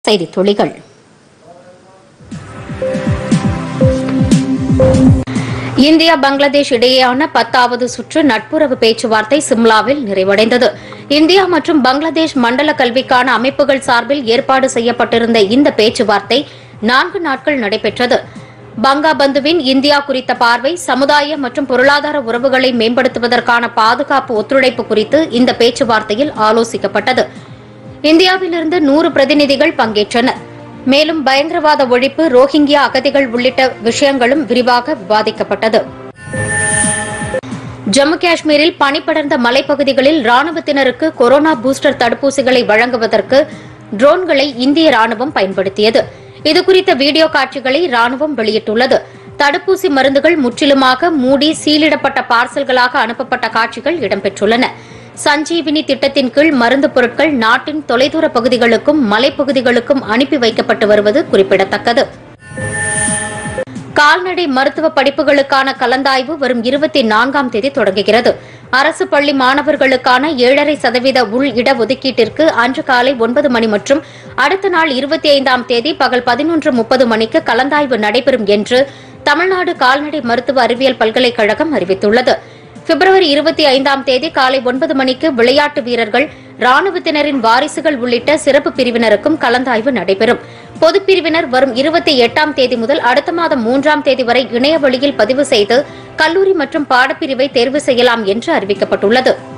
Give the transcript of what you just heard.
செய்தித் துளிகள் இந்தியா பங்களாதேஷ் இடையேயான பத்தாவது சுற்று நட்புறவு பேச்சுவார்த்தை சிம்லாவில் நிறைவடைந்தது இந்தியா மற்றும் பங்களாதேஷ் மண்டல கல்விக்கான அமைப்புகள் சார்பில் ஏற்பாடு செய்யப்பட்டிருந்த இந்த பேச்சுவார்த்தை நான்கு நாட்கள் நடைபெற்றது பங்காபந்துவின் இந்தியா குறித்த பார்வை சமுதாய மற்றும் பொருளாதார உறவுகளை மேம்படுத்துவதற்கான பாதுகாப்பு ஒத்துழைப்பு குறித்து இந்த பேச்சுவார்த்தையில் ஆலோசிக்கப்பட்டது இந்தியாவிலிருந்து நூறு பிரதிநிதிகள் பங்கேற்றனர் மேலும் பயங்கரவாத ஒழிப்பு ரோஹிங்கியா அகதிகள் உள்ளிட்ட விஷயங்களும் விரிவாக விவாதிக்கப்பட்டது ஜம்மு காஷ்மீரில் பனிப்படர்ந்த மலைப்பகுதிகளில் ராணுவத்தினருக்கு கொரோனா பூஸ்டர் தடுப்பூசிகளை வழங்குவதற்கு ட்ரோன்களை இந்திய ராணுவம் பயன்படுத்தியது இதுகுறித்த வீடியோ காட்சிகளை ராணுவம் வெளியிட்டுள்ளது தடுப்பூசி மருந்துகள் முற்றிலுமாக மூடி சீலிடப்பட்ட பார்சல்களாக அனுப்பப்பட்ட காட்சிகள் இடம்பெற்றுள்ளன சஞ்சீவினி திட்டத்தின் கீழ் மருந்து பொருட்கள் நாட்டின் தொலைதூர பகுதிகளுக்கும் மலைப்பகுதிகளுக்கும் அனுப்பி வைக்கப்பட்டு வருவது குறிப்பிடத்தக்கது கால்நடை மருத்துவ படிப்புகளுக்கான கலந்தாய்வு வரும் இருபத்தி நான்காம் தேதி தொடங்குகிறது அரசு பள்ளி மாணவர்களுக்கான ஏழரை சதவீத உள் இடஒதுக்கீட்டிற்கு அன்று காலை ஒன்பது மணி மற்றும் அடுத்த நாள் இருபத்தி ஐந்தாம் தேதி பகல் பதினொன்று முப்பது மணிக்கு கலந்தாய்வு நடைபெறும் என்று தமிழ்நாடு கால்நடை மருத்துவ அறிவியல் பல்கலைக்கழகம் அறிவித்துள்ளது பிப்ரவரி இருபத்தி ஐந்தாம் தேதி காலை ஒன்பது மணிக்கு விளையாட்டு வீரர்கள் ராணுவத்தினரின் வாரிசுகள் உள்ளிட்ட சிறப்பு பிரிவினருக்கும் கலந்தாய்வு நடைபெறும் பொதுப் பிரிவினர் வரும் இருபத்தி எட்டாம் தேதி முதல் அடுத்த மாதம் மூன்றாம் தேதி வரை இணைய வழியில் பதிவு செய்து கல்லூரி மற்றும் பாடப்பிரிவை தேர்வு செய்யலாம் என்று அறிவிக்கப்பட்டுள்ளது